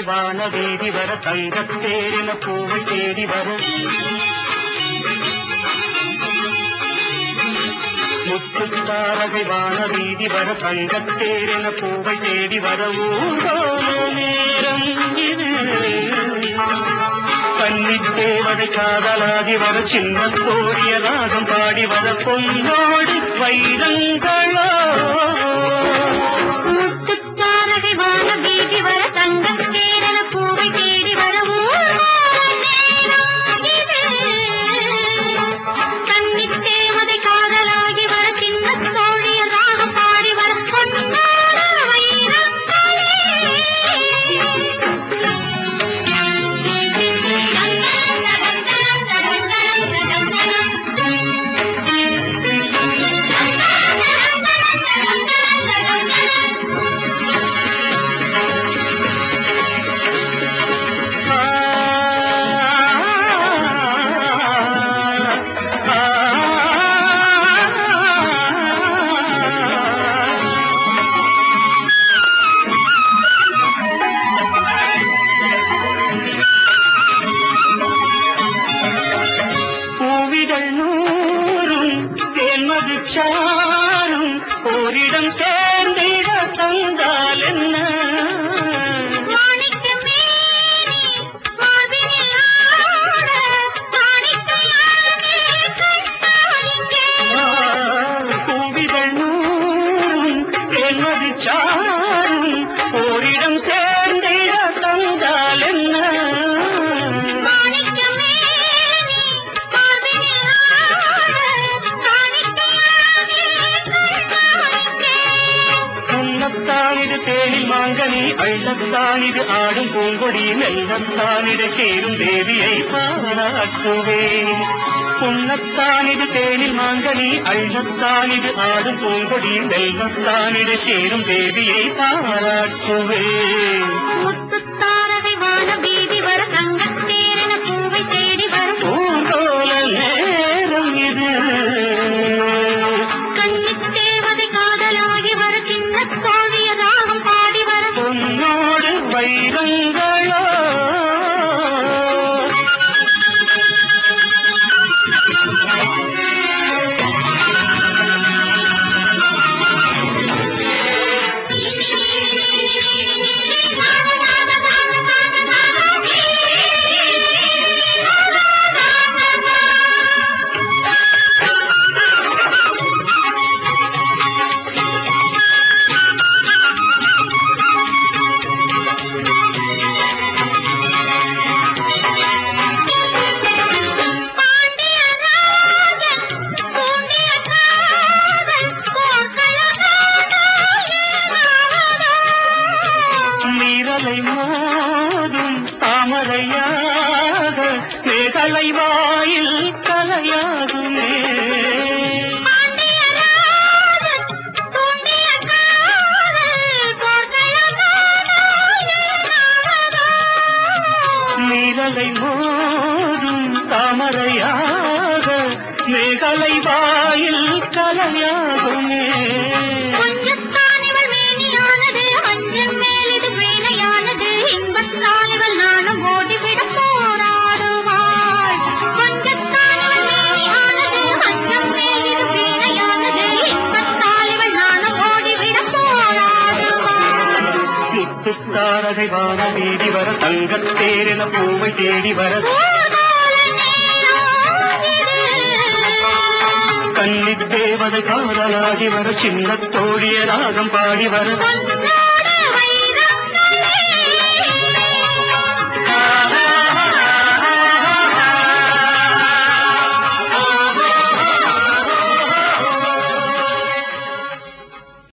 வான வீதி வர தங்கத்தேரின பூவை தேடி வர முத்துத்தாரகை வான வீதி வர தங்கத்தேரின பூவை தேடி வர ஊர்வல நேரம் இது கன்னித்தேவதை காதலாகி வர சின்ன கோரிய ராகம் பாடி வர பொன்னோடு வைரங்களோ முத்துத்தாரகை வான வீதி வர தங்கத் தேரன பூவை தேடி வர கன்னித் தேவதை காதலாகி வர சின்ன தோழிய ராகம் பாடி வர பொன்னான பூவிகள் நூறும் தேன்மது சாரும் ஓரிடம் சேர்ந்திட தந்தால் என்ன மாணிக்க மேனி மார்பினில் ஆட மாணிக்கமானே கண்டாலிங்கே பூவிகள் நூறும் தேன்மது சாரும் ஓரிடம் சேர்ந்திட தந்தால் என்ன மாணிக்க மேனி மார்பினில் ஆட மாணிக்கமானே கண்டாலிங்கே உன்னத்தான் இது தேனில் மாங்கனி அள்ளத்தான் இது ஆடும் பூங்கொடி மெல்லத்தான் இது சேரும் தேவியை பாராட்டுவேன் உன்னத்தான் இது தேனில் மாங்கனி அள்ளத்தான் இது ஆடும் பூங்கொடி மெல்லத்தான் இது சேரும் தேவியை பாராட்டுவேன் முத்துத்தாரகை வான வீதி வர தங்கத் தேரன பூவை தேடி வரும் பூங்கோல நேரம் இது கன்னித் தேவதை காதலாகி வர சின்ன கோழிய ராகம் பாடி வர பொன்னோடு வைரங்களோ மீறலை மோதும் தாமரையாக மேகலை வாயில் கலையாகுமே மீறலை மோதும் தாமரையாக மேகலை வாயில் கலையாகுமே முத்துத்தாரகை வான வீதி வர தங்கத்தேரின பூவை தேடி வர கன்னித் தேவதை காதலாகி வர சின்ன தோழிய ராகம் பாடி வர பொன்னா